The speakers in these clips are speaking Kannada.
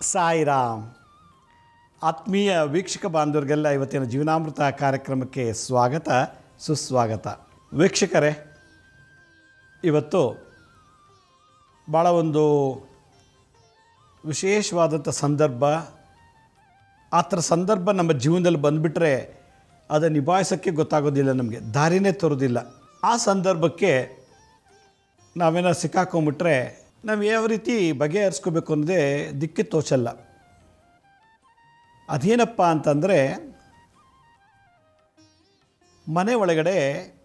ಸಾಯಿರಾಮ್ ಆತ್ಮೀಯ ವೀಕ್ಷಕ ಬಾಂಧವರಿಗೆಲ್ಲ ಇವತ್ತಿನ ಜೀವನಾಮೃತ ಕಾರ್ಯಕ್ರಮಕ್ಕೆ ಸ್ವಾಗತ ಸುಸ್ವಾಗತ ವೀಕ್ಷಕರೇ ಇವತ್ತು ಭಾಳ ಒಂದು ವಿಶೇಷವಾದಂಥ ಸಂದರ್ಭ ಆ ಥರ ಸಂದರ್ಭ ನಮ್ಮ ಜೀವನದಲ್ಲಿ ಬಂದುಬಿಟ್ರೆ ಅದನ್ನು ನಿಭಾಯಿಸೋಕ್ಕೆ ಗೊತ್ತಾಗೋದಿಲ್ಲ ನಮಗೆ ದಾರಿನೇ ತರೋದಿಲ್ಲ ಆ ಸಂದರ್ಭಕ್ಕೆ ನಾವೇನೋ ಸಿಕ್ಕಾಕೊಂಬಿಟ್ರೆ ನಾವು ಯಾವ ರೀತಿ ಬಗೆಹರಿಸ್ಕೋಬೇಕು ಅನ್ನೋದೇ ದಿಕ್ಕಿ ತೋಚಲ್ಲ ಅದೇನಪ್ಪ ಅಂತಂದರೆ ಮನೆ ಒಳಗಡೆ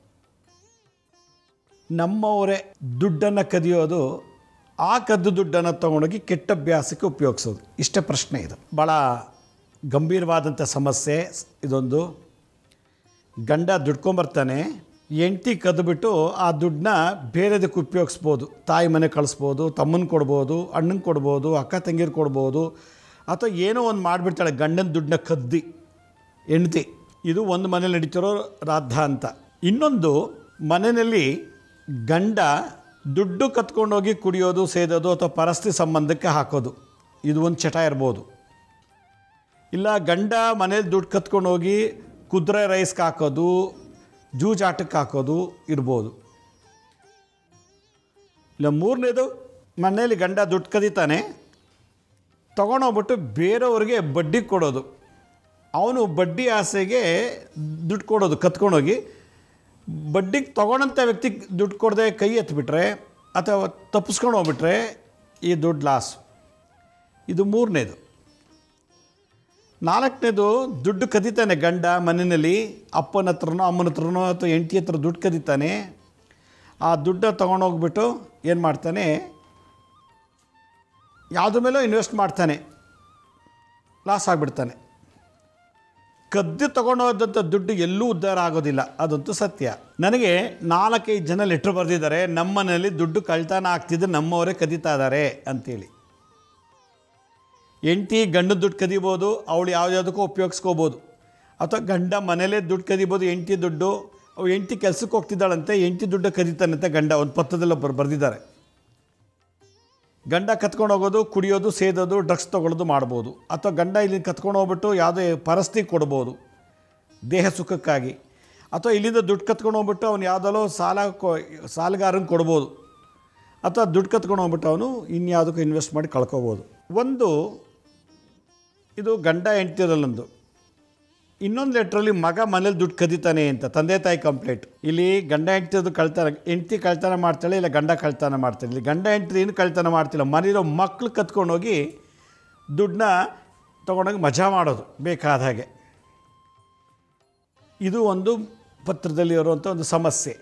ನಮ್ಮವರೇ ದುಡ್ಡನ್ನು ಕದಿಯೋದು ಆ ಕದ್ದು ದುಡ್ಡನ್ನು ತೊಗೊಂಡೋಗಿ ಕೆಟ್ಟ ಅಭ್ಯಾಸಕ್ಕೆ ಉಪಯೋಗಿಸೋದು ಇಷ್ಟೇ ಪ್ರಶ್ನೆ ಇದು ಭಾಳ ಗಂಭೀರವಾದಂಥ ಸಮಸ್ಯೆ ಇದೊಂದು ಗಂಡ ದುಡ್ಕೊಂಬರ್ತಾನೆ ಹೆಂಡ್ತಿ ಕದ್ದುಬಿಟ್ಟು ಆ ದುಡ್ಡನ್ನ ಬೇರೆದಕ್ಕೆ ಉಪಯೋಗಿಸ್ಬೋದು ತಾಯಿ ಮನೆ ಕಳಿಸ್ಬೋದು ತಮ್ಮನ ಕೊಡ್ಬೋದು ಅಣ್ಣಂಗೆ ಕೊಡ್ಬೋದು ಅಕ್ಕ ತಂಗಿರು ಕೊಡ್ಬೋದು ಅಥವಾ ಏನೋ ಒಂದು ಮಾಡಿಬಿಡ್ತಾಳೆ ಗಂಡನ ದುಡ್ಡನ್ನ ಕದ್ದಿ ಹೆಂಡ್ತಿ ಇದು ಒಂದು ಮನೇಲಿ ನಡೀತಿರೋ ರಾಧ ಅಂತ ಇನ್ನೊಂದು ಮನೆಯಲ್ಲಿ ಗಂಡ ದುಡ್ಡು ಕತ್ಕೊಂಡೋಗಿ ಕುಡಿಯೋದು ಸೇದೋದು ಅಥವಾ ಪರಸ್ತಿ ಸಂಬಂಧಕ್ಕೆ ಹಾಕೋದು ಇದು ಒಂದು ಚಟ ಇರ್ಬೋದು ಇಲ್ಲ ಗಂಡ ಮನೇಲಿ ದುಡ್ಡು ಕತ್ಕೊಂಡು ಹೋಗಿ ಕುದುರೆ ರೈಸ್ಗೆ ಹಾಕೋದು ಜೂಜಾಟಕ್ಕೆ ಹಾಕೋದು ಇರ್ಬೋದು ಇಲ್ಲ ಮೂರನೇದು ಮನೇಲಿ ಗಂಡ ದುಡ್ಡು ಕದೀತಾನೆ ತೊಗೊಂಡೋಗ್ಬಿಟ್ಟು ಬೇರೆಯವ್ರಿಗೆ ಬಡ್ಡಿ ಕೊಡೋದು ಅವನು ಬಡ್ಡಿ ಆಸೆಗೆ ದುಡ್ಡು ಕೊಡೋದು ಕತ್ಕೊಂಡೋಗಿ ಬಡ್ಡಿಗೆ ತೊಗೊಂಡಂಥ ವ್ಯಕ್ತಿಗೆ ದುಡ್ಡು ಕೊಡದೆ ಕೈ ಎತ್ತಿಬಿಟ್ರೆ ಅಥವಾ ತಪ್ಪಿಸ್ಕೊಂಡು ಹೋಗ್ಬಿಟ್ರೆ ಈ ದುಡ್ಡು ಲಾಸ್ ಇದು ಮೂರನೇದು ನಾಲ್ಕನೇದು ದುಡ್ಡು ಕದೀತಾನೆ ಗಂಡ ಮನೆಯಲ್ಲಿ ಅಪ್ಪನ ಹತ್ರನೋ ಅಮ್ಮನ ಹತ್ರನೋ ಅಥವಾ ಹೆಂಡತಿ ಹತ್ರ ದುಡ್ಡು ಕದೀತಾನೆ ಆ ದುಡ್ಡ ತೊಗೊಂಡೋಗ್ಬಿಟ್ಟು ಏನು ಮಾಡ್ತಾನೆ ಯಾವುದ್ರ ಮೇಲೋ ಇನ್ವೆಸ್ಟ್ ಮಾಡ್ತಾನೆ ಲಾಸ್ ಆಗಿಬಿಡ್ತಾನೆ ಕದ್ದು ತೊಗೊಂಡೋದಂಥ ದುಡ್ಡು ಎಲ್ಲೂ ಉದ್ಧಾರ ಆಗೋದಿಲ್ಲ ಅದಂತೂ ಸತ್ಯ ನನಗೆ ನಾಲ್ಕೈದು ಜನ ಲೆಟ್ರ್ ಬರೆದಿದ್ದಾರೆ ನಮ್ಮ ಮನೆಯಲ್ಲಿ ದುಡ್ಡು ಕಳ್ತನ ಆಗ್ತಿದ್ದು ನಮ್ಮವರೇ ಕದೀತಾ ಇದ್ದಾರೆ ಅಂತೇಳಿ ಹೆಂಡ್ತಿ ಗಂಡನ ದುಡ್ಡು ಕದಿಬೋದು ಅವಳು ಯಾವುದ್ಯಾವುದಕ್ಕೂ ಉಪಯೋಗಿಸ್ಕೋಬೋದು ಅಥವಾ ಗಂಡ ಮನೇಲೇ ದುಡ್ಡು ಕದಿಬೋದು ಹೆಂಡ್ತಿ ದುಡ್ಡು ಅವು ಹೆಂಡ್ತಿ ಕೆಲಸಕ್ಕೆ ಹೋಗ್ತಿದ್ದಾಳಂತೆ ಹೆಂಡ್ತಿ ದುಡ್ಡು ಕದೀತಾನಂತೆ ಗಂಡ ಒಂದು ಪತ್ರದಲ್ಲಿ ಒಬ್ಬರು ಬರೆದಿದ್ದಾರೆ ಗಂಡ ಕತ್ಕೊಂಡು ಹೋಗೋದು ಕುಡಿಯೋದು ಸೇದೋದು ಡ್ರಗ್ಸ್ ತೊಗೊಳ್ಳೋದು ಮಾಡ್ಬೋದು ಅಥವಾ ಗಂಡ ಇಲ್ಲಿ ಕತ್ಕೊಂಡು ಹೋಗ್ಬಿಟ್ಟು ಯಾವುದೇ ಪರಸ್ತಿ ಕೊಡ್ಬೋದು ದೇಹ ಸುಖಕ್ಕಾಗಿ ಅಥವಾ ಇಲ್ಲಿಂದ ದುಡ್ಡು ಕತ್ಕೊಂಡು ಹೋಗ್ಬಿಟ್ಟು ಅವ್ನು ಯಾವುದಲ್ಲೋ ಸಾಲ ಕೊ ಸಾಲಗಾರಂಗೆ ಕೊಡ್ಬೋದು ಅಥವಾ ದುಡ್ಡು ಕತ್ಕೊಂಡು ಹೋಗ್ಬಿಟ್ಟು ಅವನು ಇನ್ಯಾವುದಕ್ಕೂ ಇನ್ವೆಸ್ಟ್ ಮಾಡಿ ಕಳ್ಕೊಬೋದು ಒಂದು ಇದು ಗಂಡ ಹೆಂಡ್ತಿರಲ್ಲೊಂದು ಇನ್ನೊಂದು ಲೆಟ್ರಲ್ಲಿ ಮಗ ಮನೇಲಿ ದುಡ್ಡು ಕದೀತಾನೆ ಅಂತ ತಂದೆ ತಾಯಿ ಕಂಪ್ಲೇಂಟ್ ಇಲ್ಲಿ ಗಂಡ ಹೆಂಡ್ತಿದು ಕಳ್ತನ ಹೆಂಡ್ತಿ ಕಳ್ತನ ಮಾಡ್ತಾಳೆ ಇಲ್ಲ ಗಂಡ ಕಳ್ತನ ಮಾಡ್ತಾಳೆ ಇಲ್ಲಿ ಗಂಡ ಹೆಂಡ್ತಿ ಏನು ಕಳ್ತನ ಮಾಡ್ತಿಲ್ಲ ಮನೇಲಿರೋ ಮಕ್ಳು ಕತ್ಕೊಂಡೋಗಿ ದುಡ್ಡನ್ನ ತೊಗೊಂಡೋಗಿ ಮಜಾ ಮಾಡೋದು ಬೇಕಾದ ಹಾಗೆ ಇದು ಒಂದು ಪತ್ರದಲ್ಲಿ ಇರುವಂಥ ಒಂದು ಸಮಸ್ಯೆ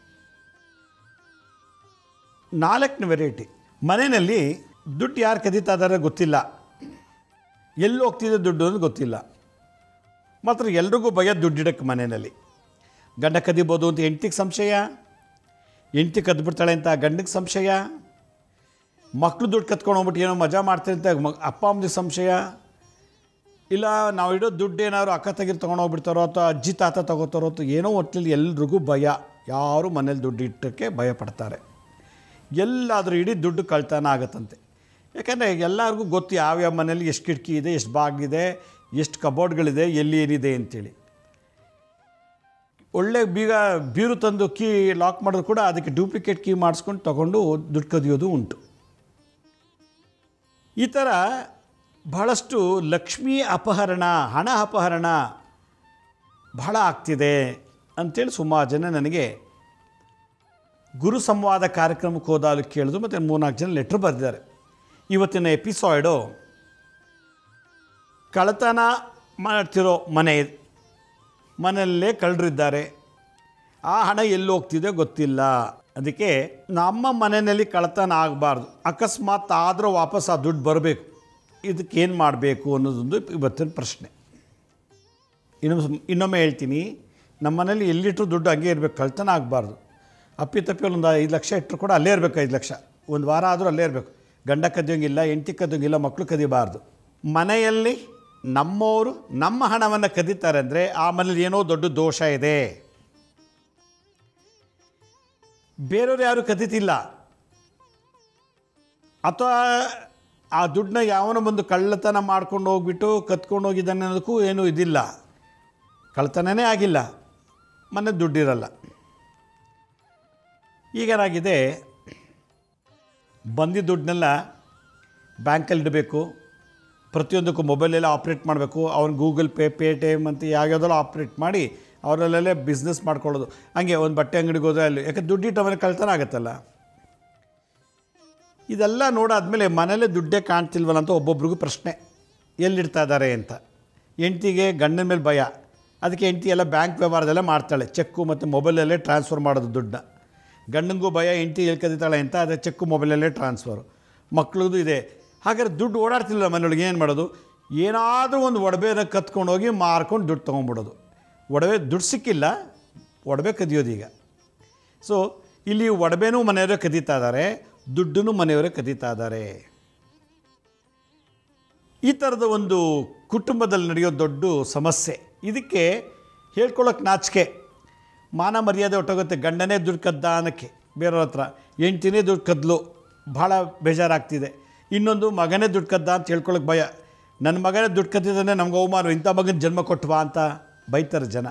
ನಾಲ್ಕನೇ ವೆರೈಟಿ ಮನೆಯಲ್ಲಿ ದುಡ್ಡು ಯಾರು ಕದೀತಾ ಇದ್ದಾರೆ ಗೊತ್ತಿಲ್ಲ ಎಲ್ಲಿ ಹೋಗ್ತಿದೆ ದುಡ್ಡು ಅನ್ನೋದು ಗೊತ್ತಿಲ್ಲ ಮಾತ್ರ ಎಲ್ರಿಗೂ ಭಯ ದುಡ್ಡಿಡಕ್ಕೆ ಮನೆಯಲ್ಲಿ ಗಂಡ ಕದಿಬೋದು ಅಂತ ಹೆಂಡ್ತಿಗೆ ಸಂಶಯ ಹೆಂಡ್ತಿ ಕದ್ಬಿಡ್ತಾಳೆ ಅಂತ ಗಂಡಕ್ಕೆ ಸಂಶಯ ಮಕ್ಕಳು ದುಡ್ಡು ಕತ್ಕೊಂಡು ಹೋಗ್ಬಿಟ್ಟು ಏನೋ ಮಜಾ ಮಾಡ್ತಾರೆ ಅಂತ ಮ ಅಪ್ಪ ಅಮ್ಮನಿಗೆ ಸಂಶಯ ಇಲ್ಲ ನಾವು ಇಡೋ ದುಡ್ಡು ಏನಾದ್ರು ಅಕ್ಕ ತೆಗಿರು ತೊಗೊಂಡು ಹೋಗ್ಬಿಡ್ತಾರೋ ಅಥವಾ ಅಜ್ಜಿ ತಾತ ತಗೋತಾರೋ ಅಥವಾ ಏನೋ ಒಟ್ಟಲ್ಲಿ ಎಲ್ರಿಗೂ ಭಯ ಯಾರು ಮನೇಲಿ ದುಡ್ಡು ಇಟ್ಟಕ್ಕೆ ಭಯ ಪಡ್ತಾರೆ ಎಲ್ಲಾದರೂ ಇಡೀ ದುಡ್ಡು ಕಳ್ತನ ಆಗುತ್ತಂತೆ ಯಾಕಂದರೆ ಎಲ್ಲರಿಗೂ ಗೊತ್ತು ಯಾವ್ಯಾವ ಮನೇಲಿ ಎಷ್ಟು ಕಿಟಕಿ ಇದೆ ಎಷ್ಟು ಬಾಗಿಲಿದೆ ಎಷ್ಟು ಕಬೋರ್ಡ್ಗಳಿದೆ ಎಲ್ಲಿ ಏನಿದೆ ಅಂತೇಳಿ ಒಳ್ಳೆ ಬೀಗ ಬೀರು ತಂದು ಕೀ ಲಾಕ್ ಮಾಡಿದ್ರು ಕೂಡ ಅದಕ್ಕೆ ಡೂಪ್ಲಿಕೇಟ್ ಕೀ ಮಾಡಿಸ್ಕೊಂಡು ತೊಗೊಂಡು ದುಡ್ಡು ಕದಿಯೋದು ಉಂಟು ಈ ಥರ ಬಹಳಷ್ಟು ಲಕ್ಷ್ಮೀ ಅಪಹರಣ ಹಣ ಅಪಹರಣ ಬಹಳ ಆಗ್ತಿದೆ ಅಂಥೇಳಿ ಸುಮಾರು ಜನ ನನಗೆ ಗುರು ಸಂವಾದ ಕಾರ್ಯಕ್ರಮಕ್ಕೆ ಹೋದಾಲು ಕೇಳಿದ್ರು ಮತ್ತು ಮೂರ್ನಾಲ್ಕು ಜನ ಲೆಟ್ರ್ ಬರೆದಿದ್ದಾರೆ ಇವತ್ತಿನ ಎಪಿಸಾಯ್ಡು ಕಳ್ಳತನ ಮಾಡ್ತಿರೋ ಮನೆ ಮನೆಯಲ್ಲೇ ಕಳ್ಳರಿದ್ದಾರೆ ಆ ಹಣ ಎಲ್ಲಿ ಹೋಗ್ತಿದೆ ಗೊತ್ತಿಲ್ಲ ಅದಕ್ಕೆ ನಮ್ಮ ಮನೆಯಲ್ಲಿ ಕಳ್ಳತನ ಆಗಬಾರ್ದು ಅಕಸ್ಮಾತ್ ಆದರೂ ವಾಪಸ್ ಆ ದುಡ್ಡು ಬರಬೇಕು ಇದಕ್ಕೇನು ಮಾಡಬೇಕು ಅನ್ನೋದೊಂದು ಇವತ್ತಿನ ಪ್ರಶ್ನೆ ಇನ್ನೊಮ್ಮೆ ಇನ್ನೊಮ್ಮೆ ಹೇಳ್ತೀನಿ ನಮ್ಮ ಮನೇಲಿ ಎಲ್ಲಿಟ್ಟರು ದುಡ್ಡು ಹಂಗೆ ಇರಬೇಕು ಕಳ್ತನ ಆಗಬಾರ್ದು ಅಪ್ಪಿ ತಪ್ಪಿ ಒಂದು ಐದು ಲಕ್ಷ ಇಟ್ಟರು ಕೂಡ ಅಲ್ಲೇ ಇರಬೇಕು ಐದು ಲಕ್ಷ ಒಂದು ವಾರ ಆದರೂ ಅಲ್ಲೇ ಇರಬೇಕು ಗಂಡ ಕದಿಯೋಂಗಿಲ್ಲ ಹೆಂಡತಿ ಕದಿಯೋಂಗಿಲ್ಲ ಮಕ್ಕಳು ಕದಿಬಾರ್ದು ಮನೆಯಲ್ಲಿ ನಮ್ಮವರು ನಮ್ಮ ಹಣವನ್ನು ಕದೀತಾರೆ ಅಂದರೆ ಆ ಮನೇಲಿ ಏನೋ ದೊಡ್ಡ ದೋಷ ಇದೆ ಬೇರೆಯವ್ರು ಯಾರು ಕದೀತಿಲ್ಲ ಅಥವಾ ಆ ದುಡ್ಡನ್ನ ಯಾವನೋ ಬಂದು ಕಳ್ಳತನ ಮಾಡ್ಕೊಂಡು ಹೋಗ್ಬಿಟ್ಟು ಕತ್ಕೊಂಡು ಹೋಗಿದ್ದಾನೆ ಅನ್ನೋದಕ್ಕೂ ಏನೂ ಇದಿಲ್ಲ ಕಳ್ಳತನನೇ ಆಗಿಲ್ಲ ಮೊನ್ನೆ ದುಡ್ಡಿರಲ್ಲ ಈಗೇನಾಗಿದೆ ಬಂದಿದ್ದ ದುಡ್ಡನ್ನೆಲ್ಲ ಬ್ಯಾಂಕಲ್ಲಿ ಇಡಬೇಕು ಪ್ರತಿಯೊಂದಕ್ಕೂ ಮೊಬೈಲೆಲ್ಲ ಆಪ್ರೇಟ್ ಮಾಡಬೇಕು ಅವ್ನು ಗೂಗಲ್ ಪೇ ಪೇಟಿಎಮ್ ಅಂತ ಯಾವ್ಯಾವ್ದೆಲ್ಲ ಆಪ್ರೇಟ್ ಮಾಡಿ ಅವರಲ್ಲೆಲ್ಲ ಬಿಸ್ನೆಸ್ ಮಾಡ್ಕೊಳ್ಳೋದು ಹಂಗೆ ಒಂದು ಬಟ್ಟೆ ಅಂಗಡಿಗೆ ಹೋದ್ರೆ ಅಲ್ಲಿ ಯಾಕೆ ದುಡ್ಡಿಟ್ಟು ಆಮೇಲೆ ಕಳ್ತನ ಆಗುತ್ತಲ್ಲ ಇದೆಲ್ಲ ನೋಡಾದ್ಮೇಲೆ ಮನೇಲೇ ದುಡ್ಡೇ ಕಾಣ್ತಿಲ್ವಲ್ಲ ಅಂತ ಒಬ್ಬೊಬ್ರಿಗೂ ಪ್ರಶ್ನೆ ಎಲ್ಲಿಡ್ತಾ ಇದ್ದಾರೆ ಅಂತ ಹೆಂಡ್ತಿಗೆ ಗಂಡನ ಮೇಲೆ ಭಯ ಅದಕ್ಕೆ ಹೆಂಡ್ತಿ ಎಲ್ಲ ಬ್ಯಾಂಕ್ ವ್ಯವಹಾರದಲ್ಲೇ ಮಾಡ್ತಾಳೆ ಚೆಕ್ಕು ಮತ್ತು ಮೊಬೈಲಲ್ಲೇ ಟ್ರಾನ್ಸ್ಫರ್ ಮಾಡೋದು ದುಡ್ಡನ್ನ ಗಂಡನಿಗೂ ಭಯ ಹೆಂಡ್ತಿ ಎಲ್ಲಿ ಕದೀತಾಳೆ ಅಂತ ಅದೇ ಚೆಕ್ಕು ಮೊಬೈಲಲ್ಲೇ ಟ್ರಾನ್ಸ್ಫರು ಮಕ್ಳದ್ದು ಇದೆ ಹಾಗಾದ್ರೆ ದುಡ್ಡು ಓಡಾಡ್ತಿಲ್ಲ ಮನೆಯೊಳಗೆ ಏನು ಮಾಡೋದು ಏನಾದರೂ ಒಂದು ಒಡವೆನ ಕತ್ಕೊಂಡು ಹೋಗಿ ಮಾರ್ಕೊಂಡು ದುಡ್ಡು ತೊಗೊಂಡ್ಬಿಡೋದು ಒಡವೆ ದುಡ್ಡು ಸಿಕ್ಕಿಲ್ಲ ಒಡವೆ ಕದಿಯೋದು ಈಗ ಸೊ ಇಲ್ಲಿ ಒಡವೆನೂ ಮನೆಯವರೇ ಕದೀತಾ ಇದ್ದಾರೆ ದುಡ್ಡನ್ನು ಮನೆಯವರೇ ಕದೀತಾ ಇದ್ದಾರೆ ಈ ಥರದ ಒಂದು ಕುಟುಂಬದಲ್ಲಿ ನಡೆಯೋ ದೊಡ್ಡ ಸಮಸ್ಯೆ ಇದಕ್ಕೆ ಹೇಳ್ಕೊಳ್ಳೋಕೆ ನಾಚಿಕೆ ಮಾನ ಮರ್ಯಾದೆ ಹೊಟ್ಟೋಗುತ್ತೆ ಗಂಡನೇ ದುಡ್ಡು ಕದ್ದ ಅನ್ನಕ್ಕೆ ಬೇರೆಯವ್ರ ಹತ್ರ ಹೆಂಡ್ತಿನೇ ದುಡ್ಡು ಕದ್ಲು ಭಾಳ ಬೇಜಾರಾಗ್ತಿದೆ ಇನ್ನೊಂದು ಮಗನೇ ದುಡ್ಡು ಕದ್ದ ಅಂತ ಹೇಳ್ಕೊಳ್ಳೋಕೆ ಭಯ ನನ್ನ ಮಗನೇ ದುಡ್ಡು ಕದ್ದಿದ್ದಾನೆ ನಮ್ಗೆ ಅವಮಾನ ಇಂಥ ಮಗನ ಜನ್ಮ ಕೊಟ್ವಾ ಅಂತ ಬೈತಾರೆ ಜನ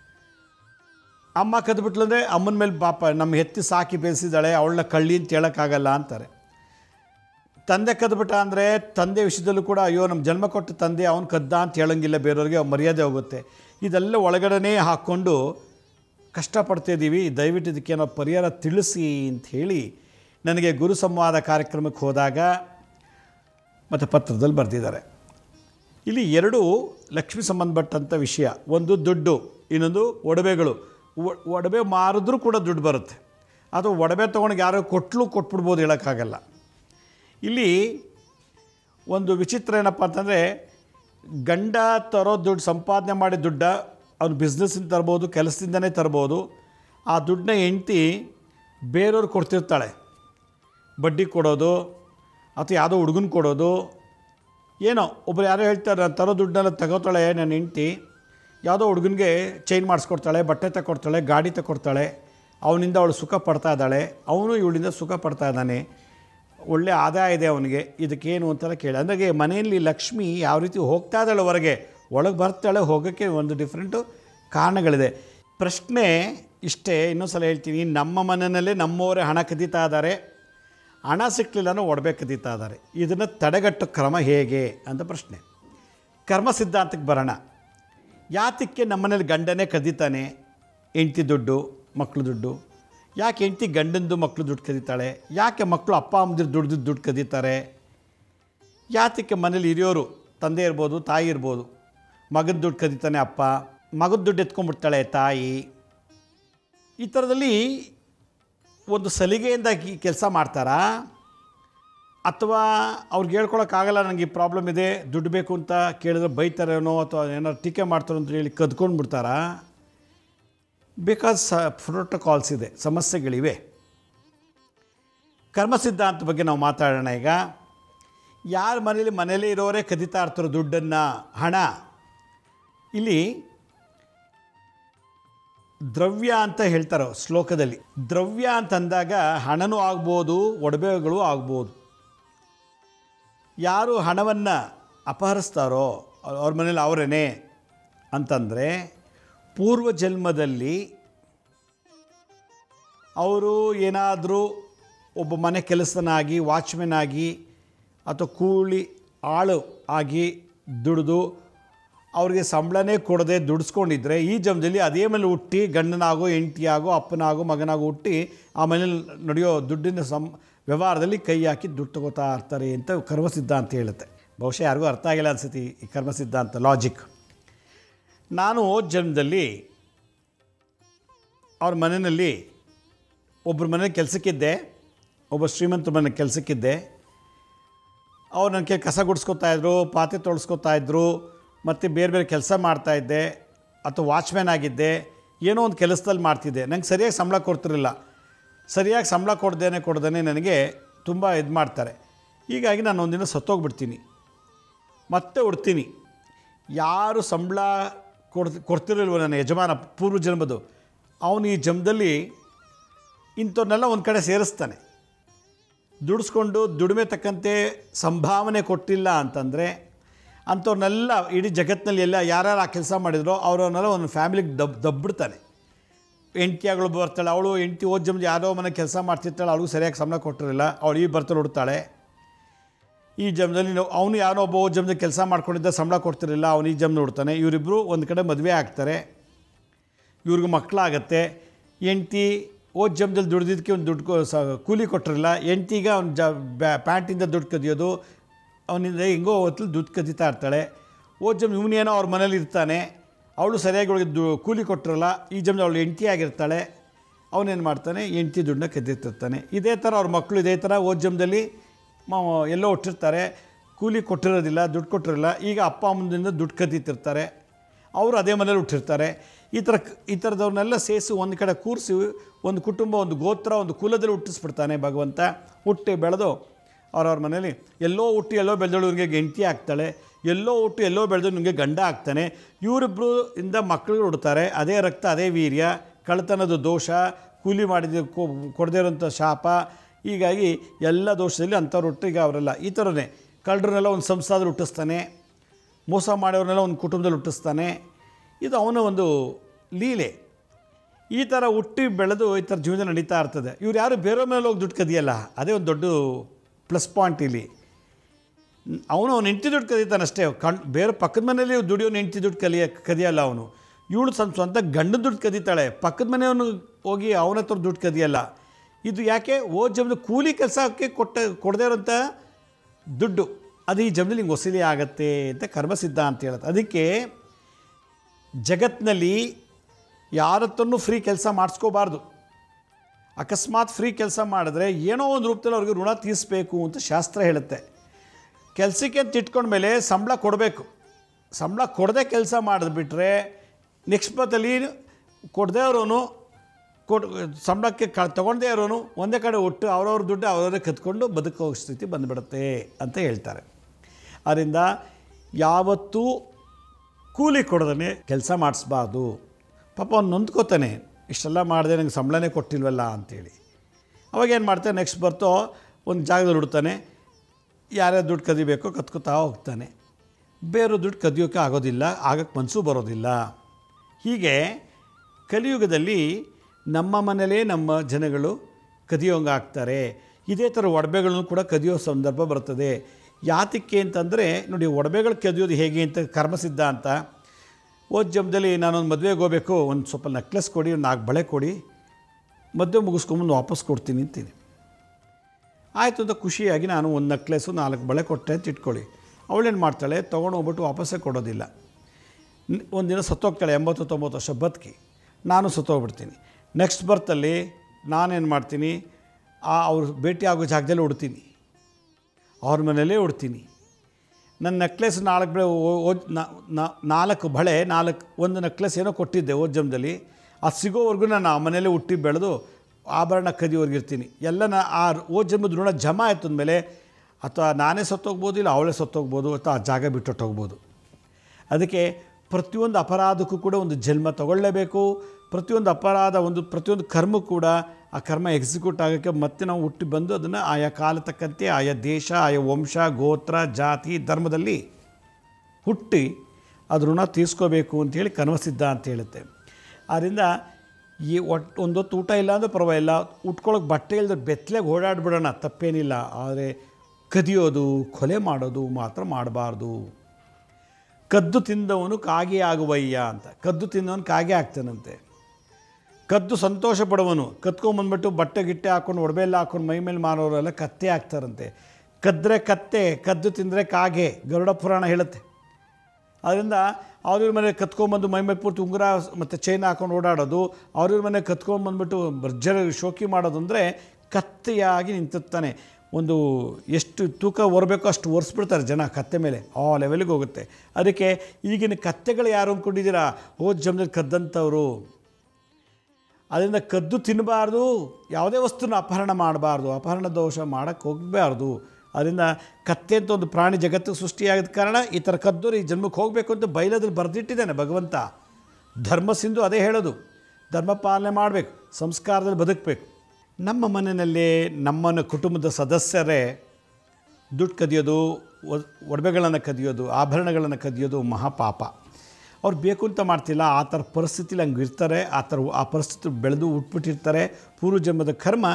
ಅಮ್ಮ ಕದ್ಬಿಟ್ಲು ಅಂದರೆ ಅಮ್ಮನ ಮೇಲೆ ಪಾಪ ನಮ್ಮ ಎತ್ತಿ ಸಾಕಿ ಬೆಳೆಸಿದ್ದಾಳೆ ಅವಳನ್ನ ಕಳ್ಳಿ ಅಂತ ಹೇಳೋಕ್ಕಾಗಲ್ಲ ಅಂತಾರೆ ತಂದೆ ಕದ್ಬಿಟ್ಟ ಅಂದರೆ ತಂದೆ ವಿಷಯದಲ್ಲೂ ಕೂಡ ಅಯ್ಯೋ ನಮ್ಮ ಜನ್ಮ ಕೊಟ್ಟ ತಂದೆ ಅವನು ಕದ್ದ ಅಂತ ಹೇಳೋಂಗಿಲ್ಲ ಬೇರೆಯವ್ರಿಗೆ ಮರ್ಯಾದೆ ಹೋಗುತ್ತೆ ಇದೆಲ್ಲ ಒಳಗಡೆನೇ ಹಾಕ್ಕೊಂಡು ಕಷ್ಟಪಡ್ತಿದ್ದೀವಿ ದಯವಿಟ್ಟು ಇದಕ್ಕೆ ನಾವು ಪರಿಹಾರ ತಿಳಿಸಿ ಅಂತ ಹೇಳಿ ನನಗೆ ಗುರು ಸಂವಾದ ಕಾರ್ಯಕ್ರಮಕ್ಕೆ ಹೋದಾಗ ಮತ್ತು ಪತ್ರದಲ್ಲಿ ಬರೆದಿದ್ದಾರೆ ಇಲ್ಲಿ ಎರಡು ಲಕ್ಷ್ಮಿ ಸಂಬಂಧಪಟ್ಟಂಥ ವಿಷಯ ಒಂದು ದುಡ್ಡು ಇನ್ನೊಂದು ಒಡವೆಗಳು ಒ- ಒಡವೆ ಮಾರಿದ್ರೂ ಕೂಡ ದುಡ್ಡು ಬರುತ್ತೆ ಅಥವಾ ಒಡವೆ ತೊಗೊಂಡು ಯಾರೋ ಕೊಟ್ಟಲು ಕೊಟ್ಬಿಡ್ಬೋದು ಹೇಳೋಕ್ಕಾಗಲ್ಲ ಇಲ್ಲಿ ಒಂದು ವಿಚಿತ್ರ ಏನಪ್ಪ ಅಂತಂದರೆ ಗಂಡ ತರೋ ದುಡ್ಡು ಸಂಪಾದನೆ ಮಾಡಿ ದುಡ್ಡ ಅವ್ನು ಬಿಸ್ನೆಸ್ಸಿಂದ ತರ್ಬೋದು ಕೆಲಸದಿಂದನೇ ತರ್ಬೋದು ಆ ದುಡ್ಡನ್ನ ಹೆಂಡ್ತಿ ಬೇರೆಯವ್ರು ಕೊಡ್ತಿರ್ತಾಳೆ ಬಡ್ಡಿ ಕೊಡೋದು ಅಥವಾ ಯಾವುದೋ ಹುಡುಗನ ಕೊಡೋದು ಏನೋ ಒಬ್ರು ಯಾರೋ ಹೇಳ್ತಾರೆ ನಾನು ತರೋ ದುಡ್ಡನ್ನೆಲ್ಲ ತಗೋತಾಳೆ ನನ್ನ ಹೆಂಡ್ತಿ ಯಾವುದೋ ಹುಡುಗನಿಗೆ ಚೈನ್ ಮಾಡಿಸ್ಕೊಡ್ತಾಳೆ ಬಟ್ಟೆ ತಗೊಡ್ತಾಳೆ ಗಾಡಿ ತಗೊಡ್ತಾಳೆ ಅವನಿಂದ ಅವಳು ಸುಖ ಪಡ್ತಾ ಇದ್ದಾಳೆ ಅವನು ಇವಳಿಂದ ಸುಖ ಪಡ್ತಾ ಇದ್ದಾನೆ ಒಳ್ಳೆ ಆದಾಯ ಇದೆ ಅವನಿಗೆ ಇದಕ್ಕೇನು ಅಂತೆಲ್ಲ ಕೇಳಿ ಅಂದರೆ ಮನೆಯಲ್ಲಿ ಲಕ್ಷ್ಮಿ ಯಾವ ರೀತಿ ಹೋಗ್ತಾ ಇದ್ದಾಳೆ ಹೊರಗೆ ಒಳಗೆ ಬರ್ತಾಳೆ ಹೋಗೋಕ್ಕೆ ಒಂದು ಡಿಫ್ರೆಂಟು ಕಾರಣಗಳಿದೆ ಪ್ರಶ್ನೆ ಇಷ್ಟೇ ಇನ್ನೊಂದು ಸಲ ಹೇಳ್ತೀನಿ ನಮ್ಮ ಮನೆಯಲ್ಲೇ ನಮ್ಮವರೇ ಹಣ ಕದೀತಾ ಇದ್ದಾರೆ ಹಣ ಸಿಕ್ಕಲಿಲ್ಲ ಒಡವೆ ಕದೀತಾ ಇದ್ದಾರೆ ಇದನ್ನು ತಡೆಗಟ್ಟೋ ಕ್ರಮ ಹೇಗೆ ಅಂತ ಪ್ರಶ್ನೆ ಕರ್ಮ ಸಿದ್ಧಾಂತಕ್ಕೆ ಬರೋಣ ಯಾತಕ್ಕೆ ನಮ್ಮನೇಲಿ ಗಂಡನೇ ಕದೀತಾನೆ ಹೆಂಡ್ತಿ ದುಡ್ಡು ಮಕ್ಕಳು ದುಡ್ಡು ಯಾಕೆ ಹೆಂಡ್ತಿ ಗಂಡಂದು ಮಕ್ಕಳು ದುಡ್ಡು ಕದೀತಾಳೆ ಯಾಕೆ ಮಕ್ಕಳು ಅಪ್ಪ ಅಮ್ಮದಿರು ದುಡ್ದು ದುಡ್ಡು ಕದೀತಾರೆ ಯಾತಕ್ಕೆ ಮನೇಲಿ ಹಿರಿಯೋರು ತಂದೆ ಇರ್ಬೋದು ತಾಯಿ ಇರ್ಬೋದು ಮಗನ ದುಡ್ಡು ಕದೀತಾನೆ ಅಪ್ಪ ಮಗದ ದುಡ್ಡು ಎತ್ಕೊಂಡ್ಬಿಡ್ತಾಳೆ ತಾಯಿ ಈ ಥರದಲ್ಲಿ ಒಂದು ಸಲಿಗೆಯಿಂದ ಕೆಲಸ ಮಾಡ್ತಾರಾ ಅಥವಾ ಅವ್ರಿಗೆ ಹೇಳ್ಕೊಳಕ್ಕಾಗಲ್ಲ ನನಗೆ ಈ ಪ್ರಾಬ್ಲಮ್ ಇದೆ ದುಡ್ಡು ಬೇಕು ಅಂತ ಕೇಳಿದ್ರೆ ಬೈತಾರೇನೋ ಅಥವಾ ಏನಾದ್ರು ಟೀಕೆ ಮಾಡ್ತಾರೋ ಅಂತ ಹೇಳಿ ಕದ್ಕೊಂಡು ಬಿಡ್ತಾರಾ ಬಿಕಾಸ್ ಪ್ರೋಟೋಕಾಲ್ಸ್ ಇದೆ ಸಮಸ್ಯೆಗಳಿವೆ ಕರ್ಮ ಸಿದ್ಧಾಂತ ಬಗ್ಗೆ ನಾವು ಮಾತಾಡೋಣ ಈಗ ಯಾರ ಮನೇಲಿ ಮನೇಲೇ ಇರೋರೇ ಕದೀತಾ ಇರ್ತಾರೋ ದುಡ್ಡನ್ನು ಹಣ ಇಲ್ಲಿ ದ್ರವ್ಯ ಅಂತ ಹೇಳ್ತಾರೆ ಶ್ಲೋಕದಲ್ಲಿ ದ್ರವ್ಯ ಅಂತಂದಾಗ ಹಣನೂ ಆಗ್ಬೋದು ಒಡವೆಗಳು ಆಗ್ಬೋದು ಯಾರು ಹಣವನ್ನು ಅಪಹರಿಸ್ತಾರೋ ಅವ್ರ- ಅವ್ರ ಮನೇಲಿ ಅವರೇನೆ ಅಂತಂದರೆ ಪೂರ್ವ ಜನ್ಮದಲ್ಲಿ ಅವರು ಏನಾದರೂ ಒಬ್ಬ ಮನೆ ಕೆಲಸನಾಗಿ ವಾಚ್ಮೆನ್ ಆಗಿ ಅಥವಾ ಕೂಲಿ ಆಳು ಆಗಿ ದುಡಿದು ಅವ್ರಿಗೆ ಸಂಬಳನೇ ಕೊಡದೆ ದುಡಿಸ್ಕೊಂಡಿದ್ರೆ ಈ ಜನ್ಮದಲ್ಲಿ ಅದೇ ಮೇಲೆ ಹುಟ್ಟಿ ಗಂಡನಾಗೋ ಹೆಂಡತಿಯಾಗೋ ಅಪ್ಪನಾಗೋ ಮಗನಾಗೋ ಹುಟ್ಟಿ ಆ ಮನೇಲಿ ನಡೆಯೋ ದುಡ್ಡಿನ ಸಂ ವ್ಯವಹಾರದಲ್ಲಿ ಕೈ ಹಾಕಿ ದುಡ್ಡು ತಗೋತಾ ಇರ್ತಾರೆ ಅಂತ ಕರ್ಮ ಸಿದ್ಧಾಂತ ಹೇಳುತ್ತೆ ಬಹುಶಃ ಯಾರಿಗೂ ಅರ್ಥ ಆಗಿಲ್ಲ ಅನ್ಸುತ್ತೆ ಈ- ಈ ಕರ್ಮ ಸಿದ್ಧಾಂತ ಲಾಜಿಕ್ ನಾನು ಹೋದ ಜನ್ಮದಲ್ಲಿ ಅವ್ರ ಮನೆಯಲ್ಲಿ ಒಬ್ಬರ ಮನೆ ಕೆಲಸಕ್ಕಿದ್ದೆ ಒಬ್ಬ ಶ್ರೀಮಂತರ ಮನೆ ಕೆಲಸಕ್ಕಿದ್ದೆ ಅವ್ರು ನನಗೆ ಕಸ ಗುಡಿಸ್ಕೊತಾ ಇದ್ರು ಪಾತ್ರೆ ತೊಳ್ಸ್ಕೊತಾ ಇದ್ರು ಮತ್ತು ಬೇರೆ ಬೇರೆ ಕೆಲಸ ಮಾಡ್ತಾಯಿದ್ದೆ ಅಥವಾ ವಾಚ್ಮ್ಯಾನ್ ಆಗಿದ್ದೆ ಏನೋ ಒಂದು ಕೆಲಸದಲ್ಲಿ ಮಾಡ್ತಿದ್ದೆ ನಂಗೆ ಸರಿಯಾಗಿ ಸಂಬಳ ಕೊಡ್ತಿರಲಿಲ್ಲ ಸರಿಯಾಗಿ ಸಂಬಳ ಕೊಡ್ದೇನೆ ಕೊಡ್ದೇನೆ ನನಗೆ ತುಂಬ ಇದು ಮಾಡ್ತಾರೆ ಹೀಗಾಗಿ ನಾನು ಒಂದಿನ ಸತ್ತೋಗ್ಬಿಡ್ತೀನಿ ಮತ್ತೆ ಉಡ್ತೀನಿ ಯಾರು ಸಂಬಳ ಕೊಡ್ ಕೊಡ್ತಿರಲ್ವ ನನ್ನ ಯಜಮಾನ ಪೂರ್ವ ಜನ್ಮದು ಅವನು ಈ ಜನ್ಮದಲ್ಲಿ ಇಂಥವ್ರನ್ನೆಲ್ಲ ಒಂದು ಕಡೆ ಸೇರಿಸ್ತಾನೆ ದುಡಿಸ್ಕೊಂಡು ದುಡಿಮೆ ತಕ್ಕಂತೆ ಸಂಭಾವನೆ ಕೊಟ್ಟಿಲ್ಲ ಅಂತಂದರೆ ಅಂಥವ್ರನ್ನೆಲ್ಲ ಇಡೀ ಜಗತ್ತಿನಲ್ಲಿ ಎಲ್ಲ ಯಾರ್ಯಾರು ಆ ಕೆಲಸ ಮಾಡಿದ್ರೋ ಅವರನ್ನೆಲ್ಲ ಒಂದು ಫ್ಯಾಮಿಲಿಗೆ ದಬ್ ದಬ್ಬಿಡ್ತಾನೆ ಹೆಂಡ್ತಿಯಾಗಳು ಬರ್ತಾಳೆ ಅವಳು ಹೆಂಡ್ತಿ ಓದ್ ಜಮ್ದು ಯಾರೋ ಮನೆ ಕೆಲಸ ಮಾಡ್ತಿರ್ತಾಳೆ ಅವಳಿಗೂ ಸರಿಯಾಗಿ ಸಂಬಳ ಕೊಟ್ಟಿರಲಿಲ್ಲ ಅವಳು ಈ ಬರ್ತಾಳೆ ಹುಡ್ತಾಳೆ ಈ ಜಮ್ದಲ್ಲಿ ಅವನು ಯಾರೋ ಒಬ್ಬ ಓದ್ ಜಮ್ದ ಕೆಲಸ ಮಾಡ್ಕೊಂಡಿದ್ದ ಸಂಬಳ ಕೊಡ್ತಿರಲಿಲ್ಲ ಅವನು ಈ ಜಮ್ ನೋಡ್ತಾನೆ ಇವರಿಬ್ಬರು ಒಂದು ಕಡೆ ಮದುವೆ ಆಗ್ತಾರೆ ಇವ್ರಿಗೆ ಮಕ್ಕಳಾಗತ್ತೆ ಹೆಂಡ್ತಿ ಓದ್ ಜಮ್ದಲ್ಲಿ ದುಡ್ದಿದ್ದಕ್ಕೆ ಒಂದು ದುಡ್ಡು ಕೊ- ಸ ಕೂಲಿ ಕೊಟ್ಟಿರಲಿಲ್ಲ ಹೆಂಡ್ತಿಗೆ ಅವ್ನು ಜ ಬ್ಯಾ ಪ್ಯಾಂಟಿಂದ ದುಡ್ಡು ಕದಿಯೋದು ಅವನಿಂದ ಹೆಂಗೋ ಹೊತ್ತಲ್ಲಿ ದುಡ್ಡು ಕದೀತಾ ಇರ್ತಾಳೆ ಓದ್ ಜಮ್ ಇವನೇನೋ ಅವ್ರ ಮನೇಲಿ ಇರ್ತಾನೆ ಅವಳು ಸರಿಯಾಗಿ ಅವಳಿಗೆ ದು ಕೂಲಿ ಕೊಟ್ಟಿರಲ್ಲ ಈ ಜಮ್ದ ಅವಳು ಹೆಂಡ್ತಿ ಆಗಿರ್ತಾಳೆ ಅವನೇನು ಮಾಡ್ತಾನೆ ಹೆಂಡ್ತಿ ದುಡ್ಡನ್ನ ಕದ್ದಿರ್ತಿರ್ತಾನೆ ಇದೇ ಥರ ಅವ್ರ ಮಕ್ಕಳು ಇದೇ ಥರ ಓದ್ ಜಮ್ದಲ್ಲಿ ಮ ಎಲ್ಲೋ ಹುಟ್ಟಿರ್ತಾರೆ ಕೂಲಿ ಕೊಟ್ಟಿರೋದಿಲ್ಲ ದುಡ್ಡು ಕೊಟ್ಟಿರಲ್ಲ ಈಗ ಅಪ್ಪ ಅಮ್ಮನಿಂದ ದುಡ್ಡು ಕದೀತಿರ್ತಾರೆ ಅವರು ಅದೇ ಮನೇಲಿ ಹುಟ್ಟಿರ್ತಾರೆ ಈ ಥರ ಈ ಥರದವ್ರನ್ನೆಲ್ಲ ಸೇರಿಸಿ ಒಂದು ಕಡೆ ಕೂರಿಸಿ ಒಂದು ಕುಟುಂಬ ಒಂದು ಗೋತ್ರ ಒಂದು ಕುಲದಲ್ಲಿ ಹುಟ್ಟಿಸ್ಬಿಡ್ತಾನೆ ಭಗವಂತ ಹುಟ್ಟಿ ಬೆಳೆದು ಅವ್ರವ್ರ ಮನೇಲಿ ಎಲ್ಲೋ ಹುಟ್ಟಿ ಎಲ್ಲೋ ಬೆಳೆದಳು ಇವ್ರಿಗೆ ಹೆಂಡತಿ ಆಗ್ತಾಳೆ ಎಲ್ಲೋ ಹುಟ್ಟು ಎಲ್ಲೋ ಬೆಳೆದು ನಿಮಗೆ ಗಂಡ ಆಗ್ತಾನೆ ಇವರಿಬ್ಬರು ಇಂದ ಮಕ್ಕಳು ಹುಡ್ತಾರೆ ಅದೇ ರಕ್ತ ಅದೇ ವೀರ್ಯ ಕಳ್ತನದ ದೋಷ ಕೂಲಿ ಮಾಡಿದ ಕೊಡದೇ ಇರೋಂಥ ಶಾಪ ಹೀಗಾಗಿ ಎಲ್ಲ ದೋಷದಲ್ಲಿ ಅಂಥವ್ರು ಹುಟ್ಟು ಈಗ ಅವರೆಲ್ಲ ಈ ಥರನೇ ಕಳ್ಳರನ್ನೆಲ್ಲ ಒಂದು ಸಂಸ್ಥಾದಲ್ಲಿ ಹುಟ್ಟಿಸ್ತಾನೆ ಮೋಸ ಮಾಡೋರನ್ನೆಲ್ಲ ಒಂದು ಕುಟುಂಬದಲ್ಲಿ ಹುಟ್ಟಿಸ್ತಾನೆ ಇದು ಅವನ ಒಂದು ಲೀಲೆ ಈ ಥರ ಹುಟ್ಟಿ ಬೆಳೆದು ಈ ಥರ ಜೀವನ ನಡೀತಾ ಇರ್ತದೆ ಇವ್ರು ಯಾರು ಬೇರೆ ಮೇಲೆ ಹೋಗಿ ದುಡ್ಡು ಕದಿಯಲ್ಲ ಅದೇ ಒಂದು ದೊಡ್ಡ ಪ್ಲಸ್ ಪಾಯಿಂಟ್ ಇಲ್ಲಿ ಅವನು ಅವ್ನು ಹೆಂಡ್ತಿ ದುಡ್ಡು ಕದೀತಾನೆ ಅಷ್ಟೇ ಕಣ್ ಬೇರೆ ಪಕ್ಕದ ಮನೇಲಿ ದುಡಿಯೋನು ಹೆಂಡ್ತಿ ದುಡ್ಡು ಕಲಿಯ ಕದಿಯಲ್ಲ ಅವನು ಇವಳು ಸ್ವಂತ ಸ್ವಂತ ಗಂಡನ ದುಡ್ಡು ಕದೀತಾಳೆ ಪಕ್ಕದ ಮನೆಯವನು ಹೋಗಿ ಅವನ ಹತ್ರ ದುಡ್ಡು ಕದಿಯಲ್ಲ ಇದು ಯಾಕೆ ಓ ಜಮ್ದು ಕೂಲಿ ಕೆಲಸಕ್ಕೆ ಕೊಟ್ಟ ಕೊಡದೇ ಇರೋಂಥ ದುಡ್ಡು ಅದು ಈ ಜಮ್ದಲ್ಲಿ ಹಿಂಗೆ ವಸೂಲಿ ಆಗತ್ತೆ ಅಂತ ಕರ್ಮಸಿದ್ಧ ಅಂತ ಹೇಳುತ್ತೆ ಅದಕ್ಕೆ ಜಗತ್ತಿನಲ್ಲಿ ಯಾರತ್ತನ್ನು ಫ್ರೀ ಕೆಲಸ ಮಾಡಿಸ್ಕೋಬಾರ್ದು ಅಕಸ್ಮಾತ್ ಫ್ರೀ ಕೆಲಸ ಮಾಡಿದ್ರೆ ಏನೋ ಒಂದು ರೂಪದಲ್ಲಿ ಅವ್ರಿಗೆ ಋಣ ತೀರಿಸ್ಬೇಕು ಅಂತ ಶಾಸ್ತ್ರ ಹೇಳುತ್ತೆ ಕೆಲಸಕ್ಕೆ ಅಂತ ಇಟ್ಕೊಂಡ್ಮೇಲೆ ಸಂಬಳ ಕೊಡಬೇಕು ಸಂಬಳ ಕೊಡದೆ ಕೆಲಸ ಮಾಡಿದ್ಬಿಟ್ರೆ ನೆಕ್ಸ್ಟ್ ಬತ್ತಲ್ಲಿ ಕೊಡದೇ ಇರೋನು ಕೊಡ್ ಸಂಬಳಕ್ಕೆ ಕ ತೊಗೊಂಡೇ ಇರೋನು ಒಂದೇ ಕಡೆ ಒಟ್ಟು ಅವ್ರವ್ರ ದುಡ್ಡು ಅವರವರೇ ಕತ್ಕೊಂಡು ಬದುಕೋ ಸ್ಥಿತಿ ಬಂದುಬಿಡುತ್ತೆ ಅಂತ ಹೇಳ್ತಾರೆ ಆದ್ದರಿಂದ ಯಾವತ್ತೂ ಕೂಲಿ ಕೊಡದೇ ಕೆಲಸ ಮಾಡಿಸ್ಬಾರ್ದು ಪಾಪ ಅವ್ನು ನೊಂದ್ಕೋತಾನೆ ಇಷ್ಟೆಲ್ಲ ಮಾಡಿದೆ ನಂಗೆ ಸಂಬಳನೇ ಕೊಟ್ಟಿಲ್ವಲ್ಲ ಅಂತೇಳಿ ಅವಾಗ ಏನು ಮಾಡ್ತಾನೆ ನೆಕ್ಸ್ಟ್ ಬರ್ತೋ ಒಂದು ಜಾಗದಲ್ಲಿ ಹುಡ್ತಾನೆ ಯಾರ್ಯಾರು ದುಡ್ಡು ಕದಿಬೇಕೋ ಕತ್ಕೋತಾ ಹೋಗ್ತಾನೆ ಬೇರೆ ದುಡ್ಡು ಕದಿಯೋಕ್ಕೆ ಆಗೋದಿಲ್ಲ ಆಗಕ್ಕೆ ಮನಸ್ಸು ಬರೋದಿಲ್ಲ ಹೀಗೆ ಕಲಿಯುಗದಲ್ಲಿ ನಮ್ಮ ಮನೇಲೇ ನಮ್ಮ ಜನಗಳು ಕದಿಯೋಂಗೆ ಆಗ್ತಾರೆ ಇದೇ ಥರ ಒಡವೆಗಳನ್ನು ಕೂಡ ಕದಿಯೋ ಸಂದರ್ಭ ಬರ್ತದೆ ಯಾತಕ್ಕೆ ಅಂತಂದರೆ ನೋಡಿ ಒಡವೆಗಳು ಕದಿಯೋದು ಹೇಗೆ ಅಂತ ಕರ್ಮಸಿದ್ಧ ಅಂತ ಓದ್ ಜಮ್ದಲ್ಲಿ ನಾನೊಂದು ಮದುವೆಗೆ ಹೋಗಬೇಕು ಒಂದು ಸ್ವಲ್ಪ ನೆಕ್ಲೆಸ್ ಕೊಡಿ ಒಂದು ನಾಲ್ಕು ಬಳೆ ಕೊಡಿ ಮದುವೆ ಮುಗಿಸ್ಕೊಂಬಂದು ವಾಪಸ್ ಕೊಡ್ತೀನಿ ಅಂತೀನಿ ಆಯಿತು ಅಂತ ಖುಷಿಯಾಗಿ ನಾನು ಒಂದು ನೆಕ್ಲೆಸು ನಾಲ್ಕು ಬಳೆ ಕೊಟ್ಟೆ ಅಂತ ಇಟ್ಕೊಳ್ಳಿ ಅವಳೇನು ಮಾಡ್ತಾಳೆ ತೊಗೊಂಡು ಹೋಗ್ಬಿಟ್ಟು ವಾಪಸ್ಸೇ ಕೊಡೋದಿಲ್ಲ ನ್- ಒಂದಿನ ಸತ್ತೋಗ್ತಾಳೆ ಎಂಬತ್ತು ತೊಂಬತ್ತು ವರ್ಷ ಬದುಕಿ ನಾನು ಸತ್ತೋಗ್ಬಿಡ್ತೀನಿ ನೆಕ್ಸ್ಟ್ ಬರ್ತಲ್ಲಿ ನಾನೇನು ಮಾಡ್ತೀನಿ ಆ ಅವ್ರು ಭೇಟಿ ಆಗೋ ಜಾಗದಲ್ಲಿ ಉಡ್ತೀನಿ ಅವ್ರ ಮನೇಲೇ ಉಡ್ತೀನಿ ನನ್ನ ನೆಕ್ಲೆಸ್ ನಾಲ್ಕು ಬಳೆ ಓ- ಓ- ನಾ- ನಾ- ನಾಲ್ಕು ಬಳೆ ನಾಲ್ಕು ಒಂದು ನೆಕ್ಲೆಸ್ ಏನೋ ಕೊಟ್ಟಿದ್ದೆ ಓಜಮ್ದಲ್ಲಿ ಅದು ಸಿಗೋವರೆಗೂ ನಾನು ಆ ಮನೇಲೇ ಹುಟ್ಟಿ ಬೆಳೆದು ಆಭರಣ ಕದಿವರೆಗಿರ್ತೀನಿ ಎಲ್ಲ ನಾ ಆ ಓಜಮ್ಮದ ಋಣ ಜಮಾ ಆಯ್ತು ಅಂದಮೇಲೆ ಅಥವಾ ನಾನೇ ಸತ್ತೋಗ್ಬೋದು ಇಲ್ಲ ಅವಳೇ ಸತ್ತೋಗ್ಬೋದು ಅಥವಾ ಆ ಜಾಗ ಬಿಟ್ಟು ಹೋಗ್ಬೋದು ಅದಕ್ಕೆ ಪ್ರತಿಯೊಂದು ಅಪರಾಧಕ್ಕೂ ಕೂಡ ಒಂದು ಜನ್ಮ ತಗೊಳ್ಳೇಬೇಕು ಪ್ರತಿಯೊಂದು ಅಪರಾಧ ಒಂದು ಪ್ರತಿಯೊಂದು ಕರ್ಮ ಕೂಡ ಆ ಕರ್ಮ ಎಕ್ಸಿಕ್ಯೂಟ್ ಆಗೋಕ್ಕೆ ಮತ್ತೆ ನಾವು ಹುಟ್ಟಿ ಬಂದು ಅದನ್ನು ಆಯಾ ಕಾಲ ತಕ್ಕಂತೆ ಆಯಾ ದೇಶ ಆಯಾ ವಂಶ ಗೋತ್ರ ಜಾತಿ ಧರ್ಮದಲ್ಲಿ ಹುಟ್ಟಿ ಅದು ಋಣ ತೀರ್ಸ್ಕೋಬೇಕು ಅಂತೇಳಿ ಕನವಸಿದ್ದ ಅಂತ ಹೇಳುತ್ತೆ ಆದ್ದರಿಂದ ಈ ಒಟ್ಟು ಒಂದೊತ್ತು ಊಟ ಇಲ್ಲ ಅಂದರೆ ಪರವಾಗಿಲ್ಲ ಉಟ್ಕೊಳ್ಳೋಕೆ ಬಟ್ಟೆ ಇಲ್ಲದೆ ಬೆತ್ತಲೆಗೆ ಓಡಾಡ್ಬಿಡೋಣ ತಪ್ಪೇನಿಲ್ಲ ಆದರೆ ಕದಿಯೋದು ಕೊಲೆ ಮಾಡೋದು ಮಾತ್ರ ಮಾಡಬಾರ್ದು ಕದ್ದು ತಿಂದವನು ಕಾಗೆ ಆಗುವಯ್ಯ ಅಂತ ಕದ್ದು ತಿಂದವನು ಕಾಗೆ ಆಗ್ತಾನಂತೆ ಕದ್ದು ಸಂತೋಷ ಪಡುವನು ಕತ್ಕೊಂಬಂದ್ಬಿಟ್ಟು ಬಟ್ಟೆ ಗಿಟ್ಟೆ ಹಾಕ್ಕೊಂಡು ಒಡವೆ ಎಲ್ಲ ಹಾಕ್ಕೊಂಡು ಮೈ ಮೇಲೆ ಮಾರೋರೆಲ್ಲ ಕತ್ತೆ ಆಗ್ತಾರಂತೆ ಕದ್ದರೆ ಕತ್ತೆ ಕದ್ದು ತಿಂದರೆ ಕಾಗೆ ಗರುಡ ಪುರಾಣ ಹೇಳುತ್ತೆ ಅದರಿಂದ ಅವ್ರ ಮನೆ ಕತ್ಕೊಂಬಂದು ಮೈ ಮೇಲೆ ಪೂರ್ತಿ ಉಂಗುರ ಮತ್ತು ಚೈನ್ ಹಾಕೊಂಡು ಓಡಾಡೋದು ಅವ್ರ ಮನೆ ಕತ್ಕೊಂಬಂದ್ಬಿಟ್ಟು ಭರ್ಜರಿ ಶೋಕಿ ಮಾಡೋದು ಅಂದರೆ ಕತ್ತೆಯಾಗಿ ನಿಂತಿರ್ತಾನೆ ಒಂದು ಎಷ್ಟು ತೂಕ ಹೊರಬೇಕೋ ಅಷ್ಟು ಒರೆಸ್ಬಿಡ್ತಾರೆ ಜನ ಕತ್ತೆ ಮೇಲೆ ಆ ಲೆವೆಲ್ಗೆ ಹೋಗುತ್ತೆ ಅದಕ್ಕೆ ಈಗಿನ ಕತ್ತೆಗಳು ಯಾರು ಅಂದ್ಕೊಂಡಿದ್ದೀರಾ ಹೋದ ಜಮ್ದಲ್ಲಿ ಕದ್ದಂಥವ್ರು ಅದರಿಂದ ಕದ್ದು ತಿನ್ನಬಾರ್ದು ಯಾವುದೇ ವಸ್ತುನ ಅಪಹರಣ ಮಾಡಬಾರ್ದು ಅಪಹರಣ ದೋಷ ಮಾಡೋಕ್ಕೆ ಹೋಗಬಾರ್ದು ಅದರಿಂದ ಕತ್ತೆ ಅಂತ ಒಂದು ಪ್ರಾಣಿ ಜಗತ್ತು ಸೃಷ್ಟಿಯಾಗಿದ್ದ ಕಾರಣ ಈ ಥರ ಕದ್ದೋರು ಈ ಜನ್ಮಕ್ಕೆ ಹೋಗಬೇಕು ಅಂತ ಬಯಲದಲ್ಲಿ ಬರೆದಿಟ್ಟಿದ್ದಾನೆ ಭಗವಂತ ಧರ್ಮ ಸಿಂಧು ಅದೇ ಹೇಳೋದು ಧರ್ಮ ಪಾಲನೆ ಮಾಡಬೇಕು ಸಂಸ್ಕಾರದಲ್ಲಿ ಬದುಕಬೇಕು ನಮ್ಮ ಮನೆಯಲ್ಲಿ ನಮ್ಮನ್ನು ಕುಟುಂಬದ ಸದಸ್ಯರೇ ದುಡ್ಡು ಕದಿಯೋದು ಒ- ಒಡವೆಗಳನ್ನು ಕದಿಯೋದು ಆಭರಣಗಳನ್ನು ಕದಿಯೋದು ಮಹಾಪಾಪ ಅವ್ರು ಬೇಕು ಅಂತ ಮಾಡ್ತಿಲ್ಲ ಆ ಥರ ಪರಿಸ್ಥಿತಿಲಿ ಹಂಗೆ ಇರ್ತಾರೆ ಆ ಥರ ಆ ಪರಿಸ್ಥಿತಿ ಬೆಳೆದು ಉಟ್ಬಿಟ್ಟಿರ್ತಾರೆ ಪೂರ್ವ ಜನ್ಮದ ಕರ್ಮ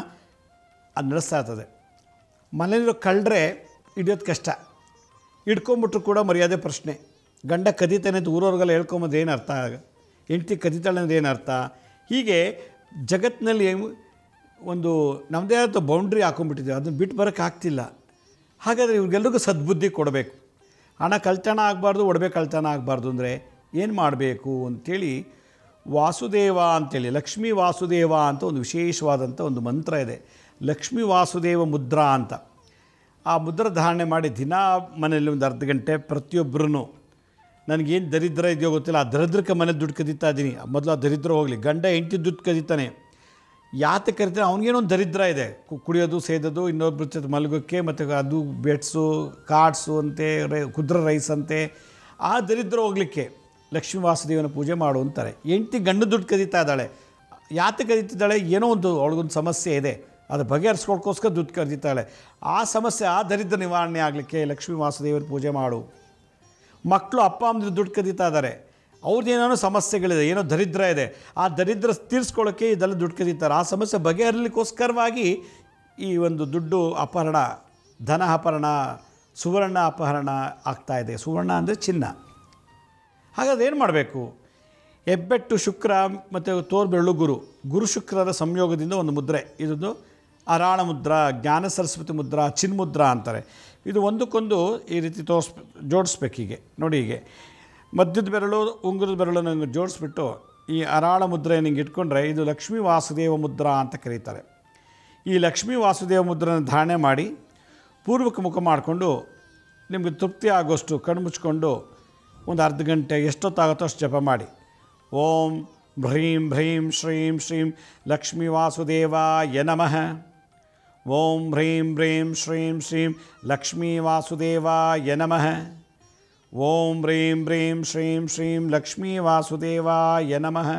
ಅದು ನಡೆಸ್ತಾ ಇರ್ತದೆ ಮನೇಲಿರೋ ಕಳ್ಳರೆ ಹಿಡಿಯೋದು ಕಷ್ಟ ಹಿಡ್ಕೊಂಬಿಟ್ರು ಕೂಡ ಮರ್ಯಾದೆ ಪ್ರಶ್ನೆ ಗಂಡ ಕದೀತಾನೆ ಅಂತ ಊರವ್ರಿಗೆಲ್ಲ ಹೇಳ್ಕೊಂಬಂದು ಏನು ಅರ್ಥ ಹೆಂಡ್ತಿ ಕದೀತಾಳೆ ಅಂದ್ರೆ ಏನು ಅರ್ಥ ಹೀಗೆ ಜಗತ್ತಿನಲ್ಲಿ ಒಂದು ನಮ್ಮದೇ ಆದ ಬೌಂಡ್ರಿ ಹಾಕೊಂಡ್ಬಿಟ್ಟಿದ್ದೀವಿ ಅದನ್ನು ಬಿಟ್ಟು ಬರೋಕ್ಕೆ ಆಗ್ತಿಲ್ಲ ಹಾಗಾದರೆ ಇವ್ರಿಗೆಲ್ರಿಗೂ ಸದ್ಬುದ್ಧಿ ಕೊಡಬೇಕು ಹಣ ಕಳ್ತನ ಆಗಬಾರ್ದು ಒಡವೆ ಕಳ್ತನ ಆಗಬಾರ್ದು ಅಂದರೆ ಏನು ಮಾಡಬೇಕು ಅಂಥೇಳಿ ವಾಸುದೇವ ಅಂತೇಳಿ ಲಕ್ಷ್ಮೀ ವಾಸುದೇವ ಅಂತ ಒಂದು ವಿಶೇಷವಾದಂಥ ಒಂದು ಮಂತ್ರ ಇದೆ ಲಕ್ಷ್ಮೀ ವಾಸುದೇವ ಮುದ್ರಾ ಅಂತ ಆ ಮುದ್ರ ಧಾರಣೆ ಮಾಡಿ ದಿನ ಮನೆಯಲ್ಲಿ ಒಂದು ಅರ್ಧ ಗಂಟೆ ಪ್ರತಿಯೊಬ್ಬರೂ ನನಗೇನು ದರಿದ್ರ ಇದೆಯೋ ಗೊತ್ತಿಲ್ಲ ಆ ದರಿದ್ರಕ್ಕೆ ಮನೆ ದುಡ್ಡು ಕದೀತಾ ಇದ್ದೀನಿ ಮೊದಲು ಆ ದರಿದ್ರ ಹೋಗಲಿ ಗಂಡ ಹೆಂಡತಿ ದುಡ್ಡು ಕದೀತಾನೆ ಯಾತೆ ಕರಿತಾನೆ ಅವ್ನಿಗೇನೋ ಒಂದು ದರಿದ್ರ ಇದೆ ಕು- ಕುಡಿಯೋದು ಸೇದೋದು ಇನ್ನೊಬ್ಬರ ಜೊತೆ ಮಲಗೋಕ್ಕೆ ಮತ್ತು ಅದು ಬೆಟ್ಸು ಕಾರ್ಡ್ಸು ಅಂತೆ ರೈ ಕುದ್ರ ರೈಸ್ ಅಂತೆ ಆ ದರಿದ್ರ ಹೋಗಲಿಕ್ಕೆ ಲಕ್ಷ್ಮೀ ವಾಸುದೇವನ ಪೂಜೆ ಮಾಡು ಅಂತಾರೆ ಹೆಂಡ್ತಿ ಗಂಡು ದುಡ್ಡು ಕದೀತಾ ಇದ್ದಾಳೆ ಯಾತೆ ಕದೀತಿದ್ದಾಳೆ ಏನೋ ಒಂದು ಅವಳಿಗೊಂದು ಸಮಸ್ಯೆ ಇದೆ ಅದು ಬಗೆಹರಿಸ್ಕೊಳ್ಕೋಸ್ಕರ ದುಡ್ಡು ಕದೀತಾಳೆ ಆ ಸಮಸ್ಯೆ ಆ ದರಿದ್ರ ನಿವಾರಣೆ ಆಗಲಿಕ್ಕೆ ಲಕ್ಷ್ಮೀ ವಾಸುದೇವನ ಪೂಜೆ ಮಾಡು ಮಕ್ಕಳು ಅಪ್ಪ ಅಮ್ಮನ ದುಡ್ಡು ಕದೀತಾ ಇದ್ದಾರೆ ಅವ್ರದ್ದೇನೋ ಸಮಸ್ಯೆಗಳಿದೆ ಏನೋ ದರಿದ್ರ ಇದೆ ಆ ದರಿದ್ರ ತೀರಿಸ್ಕೊಳ್ಳೋಕ್ಕೆ ಇದೆಲ್ಲ ದುಡ್ಡು ಕದೀತಾರೆ ಆ ಸಮಸ್ಯೆ ಬಗೆಹರಲಿಕ್ಕೋಸ್ಕರವಾಗಿ ಈ ಒಂದು ದುಡ್ಡು ಅಪಹರಣ ಧನ ಅಪಹರಣ ಸುವರ್ಣ ಅಪಹರಣ ಆಗ್ತಾ ಇದೆ ಸುವರ್ಣ ಅಂದರೆ ಚಿನ್ನ ಹಾಗಾದ್ರೆ ಏನು ಮಾಡಬೇಕು ಹೆಬ್ಬೆಟ್ಟು ಶುಕ್ರ ಮತ್ತು ತೋರ್ಬೆಳ್ಳು ಗುರು ಗುರು ಶುಕ್ರರ ಸಂಯೋಗದಿಂದ ಒಂದು ಮುದ್ರೆ ಇದೊಂದು ಅರಾಳ ಮುದ್ರಾ ಜ್ಞಾನ ಸರಸ್ವತಿ ಮುದ್ರಾ ಚಿನ್ಮುದ್ರಾ ಅಂತಾರೆ ಇದು ಒಂದಕ್ಕೊಂದು ಈ ರೀತಿ ತೋರಿಸ್ ಜೋಡಿಸ್ಬೇಕು ಹೀಗೆ ನೋಡಿ ಹೀಗೆ ಮಧ್ಯದ ಬೆರಳು ಉಂಗುರದ ಬೆರಳು ನಂಗೆ ಜೋಡಿಸ್ಬಿಟ್ಟು ಈ ಅರಾಳ ಮುದ್ರೆ ನಿಂಗೆ ಇಟ್ಕೊಂಡ್ರೆ ಇದು ಲಕ್ಷ್ಮೀ ವಾಸುದೇವ ಮುದ್ರಾ ಅಂತ ಕರೀತಾರೆ ಈ ಲಕ್ಷ್ಮೀ ವಾಸುದೇವ ಮುದ್ರನ ಧಾರಣೆ ಮಾಡಿ ಪೂರ್ವಕ್ಕೆ ಮುಖ ಮಾಡಿಕೊಂಡು ನಿಮಗೆ ತೃಪ್ತಿ ಆಗೋಷ್ಟು ಕಣ್ಣು ಮುಚ್ಕೊಂಡು ಒಂದು ಅರ್ಧ ಗಂಟೆ ಎಷ್ಟೊತ್ತಾಗುತ್ತೋ ಅಷ್ಟು ಜಪ ಮಾಡಿ ಓಂ ಭ್ರೀಂ ಭ್ರೀಂ ಶ್ರೀಂ ಶ್ರೀಂ ಲಕ್ಷ್ಮೀ ವಾಸುದೇವಾಯ ನಮಃ ಓಂ ಹ್ರೀಂ ಹ್ರೀಂ ಶ್ರೀಂ ಶ್ರೀಂ ಲಕ್ಷ್ಮೀ ವಾಸುದೇವಾಯ ನಮಃ ಓಂ ಹ್ರೀಂ ಹ್ರೀಂ ಶ್ರೀಂ ಶ್ರೀಂ ಲಕ್ಷ್ಮೀ ವಾಸುದೇವಾಯ ನಮಃ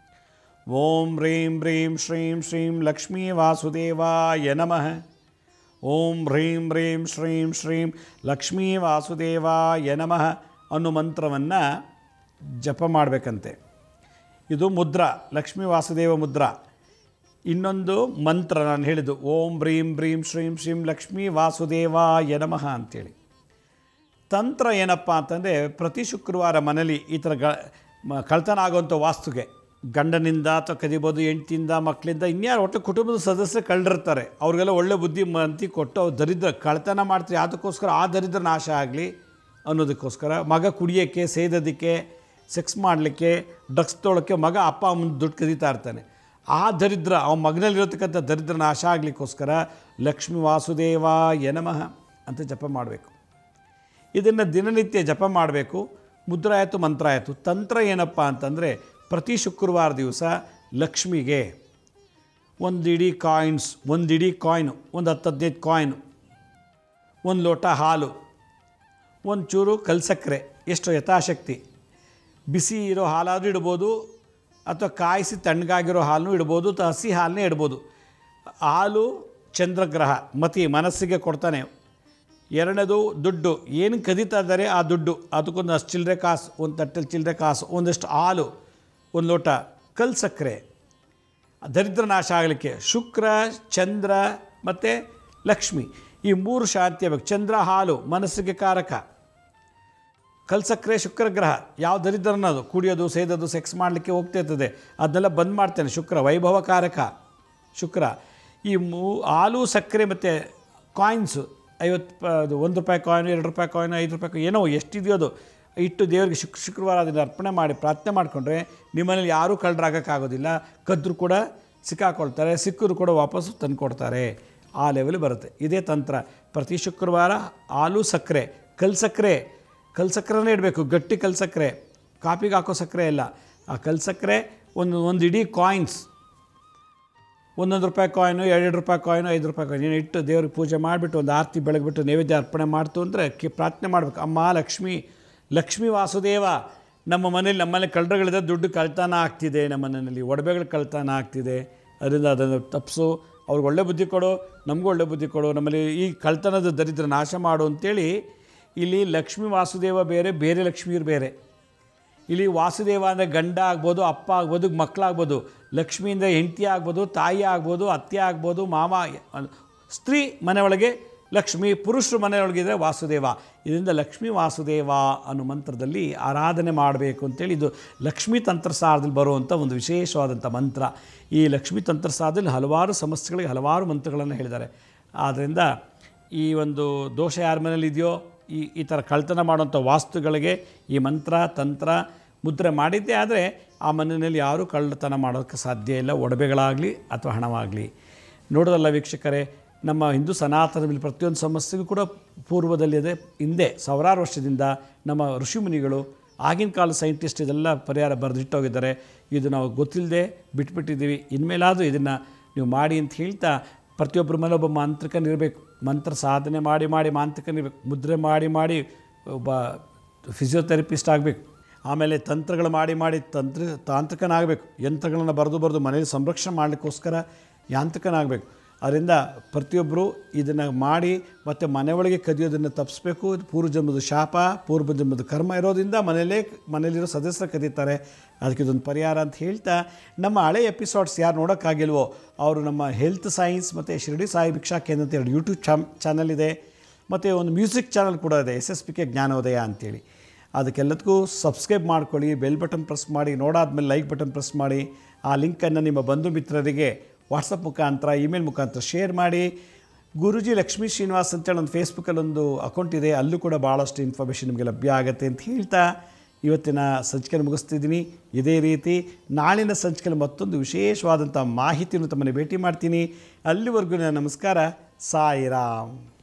ಓಂ ಹ್ರೀಂ ಹ್ರೀಂ ಶ್ರೀಂ ಶ್ರೀಂ ಲಕ್ಷ್ಮೀ ವಾಸುದೇವಾಯ ನಮಃ ಓಂ ಹ್ರೀಂ ಹ್ರೀಂ ಶ್ರೀಂ ಶ್ರೀಂ ಲಕ್ಷ್ಮೀ ವಾಸುದೇವಾಯ ನಮಃ ಅನ್ನೋ ಮಂತ್ರವನ್ನು ಜಪ ಮಾಡಬೇಕಂತೆ ಇದು ಮುದ್ರಾ ಲಕ್ಷ್ಮೀ ವಾಸುದೇವ ಮುದ್ರಾ ಇನ್ನೊಂದು ಮಂತ್ರ ನಾನು ಹೇಳಿದ್ದು ಓಂ ಬ್ರೀಂ ಬ್ರೀಂ ಶ್ರೀಂ ಶ್ರೀಂ ಲಕ್ಷ್ಮೀ ವಾಸುದೇವಾಯ ನಮಃ ಅಂತೇಳಿ ತಂತ್ರ ಏನಪ್ಪ ಅಂತಂದರೆ ಪ್ರತಿ ಶುಕ್ರವಾರ ಮನೇಲಿ ಈ ಥರ ಗ ಮ- ಕಳ್ತನ ಆಗುವಂಥ ವಾಸ್ತುಗೆ ಗಂಡನಿಂದ ಅಥವಾ ಕದಿಬೋದು ಹೆಂಡ್ತಿಯಿಂದ ಮಕ್ಕಳಿಂದ ಇನ್ಯಾರು ಒಟ್ಟು ಕುಟುಂಬದ ಸದಸ್ಯರು ಕಳ್ಳಿರ್ತಾರೆ ಅವ್ರಿಗೆಲ್ಲ ಒಳ್ಳೆ ಬುದ್ಧಿ ಮಂತಿ ಕೊಟ್ಟು ಅವ್ರು ದರಿದ್ರ ಕಳ್ತನ ಮಾಡ್ತಾರೆ ಅದಕ್ಕೋಸ್ಕರ ಆ ದರಿದ್ರ ನಾಶ ಆಗಲಿ ಅನ್ನೋದಕ್ಕೋಸ್ಕರ ಮಗ ಕುಡಿಯೋಕ್ಕೆ ಸೇದೋದಕ್ಕೆ ಸೆಕ್ಸ್ ಮಾಡಲಿಕ್ಕೆ ಡ್ರಗ್ಸ್ ತೊಳೋಕ್ಕೆ ಮಗ ಅಪ್ಪ ಅಮ್ಮನ ದುಡ್ಡು ಕದೀತಾ ಇರ್ತಾನೆ ಆ ದರಿದ್ರ ಅವನ ಮಗನಲ್ಲಿರತಕ್ಕಂಥ ದರಿದ್ರ ನಾಶ ಆಗಲಿಕ್ಕೋಸ್ಕರ ಲಕ್ಷ್ಮೀ ವಾಸುದೇವಾಯ ನಮಃ ಅಂತ ಜಪ ಮಾಡಬೇಕು ಇದನ್ನು ದಿನನಿತ್ಯ ಜಪ ಮಾಡಬೇಕು ಮುದ್ರ ಆಯಿತು ಮಂತ್ರ ಆಯಿತು ತಂತ್ರ ಏನಪ್ಪ ಅಂತಂದರೆ ಪ್ರತಿ ಶುಕ್ರವಾರ ದಿವಸ ಲಕ್ಷ್ಮಿಗೆ ಒಂದು ಇಡೀ ಕಾಯಿನ್ಸ್ ಒಂದು ಇಡೀ ಕಾಯಿನು ಒಂದು ಹತ್ತು ಹದಿನೈದು ಕಾಯಿನು ಒಂದು ಲೋಟ ಹಾಲು ಒಂದು ಚೂರು ಕಲ್ಸಕ್ಕರೆ ಎಷ್ಟು ಯಥಾಶಕ್ತಿ ಬಿಸಿ ಇರೋ ಹಾಲಾದರೂ ಇಡ್ಬೋದು ಅಥವಾ ಕಾಯಿಸಿ ತಣ್ಣಗಾಗಿರೋ ಹಾಲನ್ನು ಇಡ್ಬೋದು ಅಥವಾ ಹಸಿ ಹಾಲನ್ನೇ ಇಡ್ಬೋದು ಹಾಲು ಚಂದ್ರಗ್ರಹ ಮತಿ ಮನಸ್ಸಿಗೆ ಕೊಡ್ತಾನೆ ಎರಡನೇದು ದುಡ್ಡು ಏನು ಕದೀತಾ ಇದ್ದಾರೆ ಆ ದುಡ್ಡು ಅದಕ್ಕೊಂದು ಅಷ್ಟು ಚಿಲ್ಲರೆ ಕಾಸು ಒಂದು ತಟ್ಟೆಲಿ ಚಿಲ್ಲರೆ ಕಾಸು ಒಂದಷ್ಟು ಹಾಲು ಒಂದು ಲೋಟ ಕಲ್ ಸಕ್ಕರೆ ದರಿದ್ರ ನಾಶ ಆಗಲಿಕ್ಕೆ ಶುಕ್ರ ಚಂದ್ರ ಮತ್ತು ಲಕ್ಷ್ಮಿ ಈ ಮೂರು ಶಾಂತಿ ಆಗಬೇಕು ಚಂದ್ರ ಹಾಲು ಮನಸ್ಸಿಗೆ ಕಾರಕ ಕಲ್ಸಕ್ರೆ ಶುಕ್ರ ಗ್ರಹ ಯಾವ ದರಿದ್ರ ಅನ್ನೋದು ಕುಡಿಯೋದು ಸೇದೋದು ಸೆಕ್ಸ್ ಮಾಡಲಿಕ್ಕೆ ಹೋಗ್ತಾ ಇರ್ತದೆ ಅದನ್ನೆಲ್ಲ ಬಂದ್ ಮಾಡ್ತೇನೆ ಶುಕ್ರ ವೈಭವ ಕಾರಕ ಶುಕ್ರ ಈ ಮೂ ಹಾಲು ಸಕ್ಕರೆ ಮತ್ತು ಕಾಯಿನ್ಸು ಐವತ್ತು ಪ- ಅದು ಒಂದು ರೂಪಾಯಿ ಕಾಯಿನ್ ಎರಡು ರೂಪಾಯಿ ಕಾಯಿನ್ ಐದು ರೂಪಾಯಿ ಕಾಯಿನ್ ಏನೋ ಎಷ್ಟಿದೆಯೋ ಅದು ಇಟ್ಟು ದೇವರಿಗೆ ಶುಕ್ ಶುಕ್ರವಾರ ಅದನ್ನು ಅರ್ಪಣೆ ಮಾಡಿ ಪ್ರಾರ್ಥನೆ ಮಾಡಿಕೊಂಡ್ರೆ ನಿಮ್ಮನೇಲಿ ಯಾರೂ ಕಳ್ಳರಾಗೋಕ್ಕಾಗೋದಿಲ್ಲ ಕದ್ರು ಕೂಡ ಸಿಕ್ಕಾಕೊಳ್ತಾರೆ ಸಿಕ್ಕರು ಕೂಡ ವಾಪಸ್ಸು ತಂದು ಕೊಡ್ತಾರೆ ಆ ಲೆವೆಲ್ ಬರುತ್ತೆ ಇದೇ ತಂತ್ರ ಪ್ರತಿ ಶುಕ್ರವಾರ ಹಾಲು ಸಕ್ಕರೆ ಕಲ್ ಸಕ್ಕರೆ ಕಲ್ ಸಕ್ಕರೆನೇ ಇಡಬೇಕು ಗಟ್ಟಿ ಕಲ್ ಸಕ್ಕರೆ ಕಾಪಿಗೆ ಹಾಕೋ ಸಕ್ಕರೆ ಇಲ್ಲ ಆ ಕಲ್ ಸಕ್ಕರೆ ಒಂದು ಒಂದು ಇಡೀ ಕಾಯಿನ್ಸ್ ಒಂದೊಂದು ರೂಪಾಯಿ ಕಾಯಿನು ಎರಡು ರೂಪಾಯಿ ಕಾಯಿನು ಐದು ರೂಪಾಯಿ ಕಾಯಿನ್ ಏನು ಇಟ್ಟು ದೇವ್ರಿಗೆ ಪೂಜೆ ಮಾಡಿಬಿಟ್ಟು ಒಂದು ಆರತಿ ಬೆಳಗ್ಬಿಟ್ಟು ನೈವೇದ್ಯ ಅರ್ಪಣೆ ಮಾಡ್ತು ಅಂದರೆ ಕಿ ಪ್ರಾರ್ಥನೆ ಮಾಡಬೇಕು ಅಮ್ಮ ಲಕ್ಷ್ಮಿ ಲಕ್ಷ್ಮೀ ವಾಸುದೇವ ನಮ್ಮ ಮನೇಲಿ ನಮ್ಮಲ್ಲಿ ಕಳ್ಳರುಗಳಿದೆ ದುಡ್ಡು ಕಳ್ತನ ಆಗ್ತಿದೆ ನಮ್ಮ ಮನೆಯಲ್ಲಿ ಒಡವೆಗಳು ಕಳ್ತನ ಆಗ್ತಿದೆ ಅದರಿಂದ ಅದನ್ನು ತಪ್ಪಿಸು ಅವ್ರಿಗೆ ಒಳ್ಳೆ ಬುದ್ಧಿ ಕೊಡು ನಮಗೂ ಒಳ್ಳೆ ಬುದ್ಧಿ ಕೊಡು ನಮ್ಮಲ್ಲಿ ಈ ಕಳ್ತನದ ದರಿದ್ರ ನಾಶ ಮಾಡು ಅಂತೇಳಿ ಇಲ್ಲಿ ಲಕ್ಷ್ಮೀ ವಾಸುದೇವ ಬೇರೆ ಬೇರೆ ಲಕ್ಷ್ಮೀರು ಬೇರೆ ಇಲ್ಲಿ ವಾಸುದೇವ ಅಂದರೆ ಗಂಡ ಆಗ್ಬೋದು ಅಪ್ಪ ಆಗ್ಬೋದು ಮಕ್ಕಳಾಗ್ಬೋದು ಲಕ್ಷ್ಮಿಯಿಂದ ಹೆಂಡತಿ ಆಗ್ಬೋದು ತಾಯಿ ಆಗ್ಬೋದು ಅತ್ತೆ ಆಗ್ಬೋದು ಮಾಮ ಸ್ತ್ರೀ ಮನೆಯೊಳಗೆ ಲಕ್ಷ್ಮಿ ಪುರುಷರು ಮನೆಯೊಳಗಿದ್ರೆ ವಾಸುದೇವ ಇದರಿಂದ ಲಕ್ಷ್ಮೀ ವಾಸುದೇವ ಅನ್ನೋ ಮಂತ್ರದಲ್ಲಿ ಆರಾಧನೆ ಮಾಡಬೇಕು ಅಂತೇಳಿ ಇದು ಲಕ್ಷ್ಮೀ ತಂತ್ರಸಾರದಲ್ಲಿ ಬರುವಂಥ ಒಂದು ವಿಶೇಷವಾದಂಥ ಮಂತ್ರ ಈ ಲಕ್ಷ್ಮೀ ತಂತ್ರಸಾರದಲ್ಲಿ ಹಲವಾರು ಸಮಸ್ಯೆಗಳಿಗೆ ಹಲವಾರು ಮಂತ್ರಗಳನ್ನು ಹೇಳಿದ್ದಾರೆ ಆದ್ದರಿಂದ ಈ ಒಂದು ದೋಷ ಯಾರ ಮನೇಲಿ ಇದೆಯೋ ಈ ಈ ಥರ ಕಳ್ತನ ಮಾಡುವಂಥ ವಾಸ್ತುಗಳಿಗೆ ಈ ಮಂತ್ರ ತಂತ್ರ ಮುದ್ರೆ ಮಾಡಿದ್ದೇ ಆದರೆ ಆ ಮನೆಯಲ್ಲಿ ಯಾರೂ ಕಳ್ಳತನ ಮಾಡೋಕ್ಕೆ ಸಾಧ್ಯ ಇಲ್ಲ ಒಡವೆಗಳಾಗಲಿ ಅಥವಾ ಹಣವಾಗಲಿ ನೋಡೋದಲ್ಲ ವೀಕ್ಷಕರೇ ನಮ್ಮ ಹಿಂದೂ ಸನಾತನದಲ್ಲಿ ಪ್ರತಿಯೊಂದು ಸಮಸ್ಯೆಗೂ ಕೂಡ ಪೂರ್ವದಲ್ಲಿ ಇದೆ ಹಿಂದೆ ಸಾವಿರಾರು ವರ್ಷದಿಂದ ನಮ್ಮ ಋಷಿಮುನಿಗಳು ಆಗಿನ ಕಾಲದ ಸೈಂಟಿಸ್ಟ್ ಇದೆಲ್ಲ ಪರಿಹಾರ ಬರೆದಿಟ್ಟೋಗಿದ್ದಾರೆ ಇದು ನಾವು ಗೊತ್ತಿಲ್ಲದೆ ಬಿಟ್ಬಿಟ್ಟಿದ್ದೀವಿ ಇನ್ಮೇಲಾದರೂ ಇದನ್ನು ನೀವು ಮಾಡಿ ಅಂತ ಹೇಳ್ತಾ ಪ್ರತಿಯೊಬ್ಬರ ಮೇಲೆ ಒಬ್ಬ ಮಾಂತ್ರಿಕನಿರಬೇಕು ಮಂತ್ರ ಸಾಧನೆ ಮಾಡಿ ಮಾಡಿ ಮಾಂತ್ರಿಕನಿರ್ಬೇಕು ಮುದ್ರೆ ಮಾಡಿ ಮಾಡಿ ಒಬ್ಬ ಫಿಸಿಯೋಥೆರಪಿಸ್ಟ್ ಆಗಬೇಕು ಆಮೇಲೆ ತಂತ್ರಗಳು ಮಾಡಿ ಮಾಡಿ ತಂತ್ರ ತಾಂತ್ರಿಕನಾಗಬೇಕು ಯಂತ್ರಗಳನ್ನು ಬರೆದು ಬರೆದು ಮನೇಲಿ ಸಂರಕ್ಷಣೆ ಮಾಡಲಿಕ್ಕೋಸ್ಕರ ಯಾಂತ್ರಿಕನಾಗಬೇಕು ಅದರಿಂದ ಪ್ರತಿಯೊಬ್ಬರು ಇದನ್ನು ಮಾಡಿ ಮತ್ತು ಮನೆ ಒಳಗೆ ಕದಿಯೋದನ್ನು ತಪ್ಪಿಸ್ಬೇಕು ಇದು ಪೂರ್ವಜನ್ಮದ ಶಾಪ ಪೂರ್ವಜನ್ಮದ ಕರ್ಮ ಇರೋದ್ರಿಂದ ಮನೆಯಲ್ಲೇ ಮನೇಲಿರೋ ಸದಸ್ಯರು ಕದೀತಾರೆ ಅದಕ್ಕೆ ಇದೊಂದು ಪರಿಹಾರ ಅಂತ ಹೇಳ್ತಾ ನಮ್ಮ ಹಳೆ ಎಪಿಸೋಡ್ಸ್ ಯಾರು ನೋಡೋಕ್ಕಾಗಿಲ್ವೋ ಅವರು ನಮ್ಮ ಹೆಲ್ತ್ ಸೈನ್ಸ್ ಮತ್ತು ಶಿರಡಿ ಸಾಯಿ ಭಿಕ್ಷಾ ಕೇಂದ್ರ ಅಂತ ಎರಡು ಯೂಟ್ಯೂಬ್ ಚಾಮ್ ಚಾನಲ್ ಇದೆ ಮತ್ತು ಒಂದು ಮ್ಯೂಸಿಕ್ ಚಾನಲ್ ಕೂಡ ಇದೆ S S P K Jnanodaya ಅಂತೇಳಿ ಅದಕ್ಕೆಲ್ಲದಕ್ಕೂ ಸಬ್ಸ್ಕ್ರೈಬ್ ಮಾಡ್ಕೊಳ್ಳಿ ಬೆಲ್ ಬಟನ್ ಪ್ರೆಸ್ ಮಾಡಿ ನೋಡಾದ್ಮೇಲೆ ಲೈಕ್ ಬಟನ್ ಪ್ರೆಸ್ ಮಾಡಿ ಆ ಲಿಂಕನ್ನು ನಿಮ್ಮ ಬಂಧು ಮಿತ್ರರಿಗೆ ವಾಟ್ಸಪ್ ಮುಖಾಂತರ ಇಮೇಲ್ ಮುಖಾಂತರ ಶೇರ್ ಮಾಡಿ ಗುರುಜಿ ಲಕ್ಷ್ಮೀ ಶ್ರೀನಿವಾಸ್ ಅಂತೇಳಿ ಒಂದು ಫೇಸ್ಬುಕ್ಕಲ್ಲಿ ಒಂದು ಅಕೌಂಟ್ ಇದೆ ಅಲ್ಲೂ ಕೂಡ ಭಾಳಷ್ಟು ಇನ್ಫಾರ್ಮೇಷನ್ ನಿಮಗೆ ಲಭ್ಯ ಆಗುತ್ತೆ ಅಂತ ಹೇಳ್ತಾ ಇವತ್ತಿನ ಸಂಚಿಕೆಯನ್ನು ಮುಗಿಸ್ತಿದ್ದೀನಿ ಇದೇ ರೀತಿ ನಾಳಿನ ಸಂಚಿಕೆಯಲ್ಲಿ ಮತ್ತೊಂದು ವಿಶೇಷವಾದಂಥ ಮಾಹಿತಿಯನ್ನು ತಮ್ಮನ್ನು ಭೇಟಿ ಮಾಡ್ತೀನಿ ಅಲ್ಲಿವರೆಗೂ ನನ್ನ ನಮಸ್ಕಾರ ಸಾಯಿರಾಮ್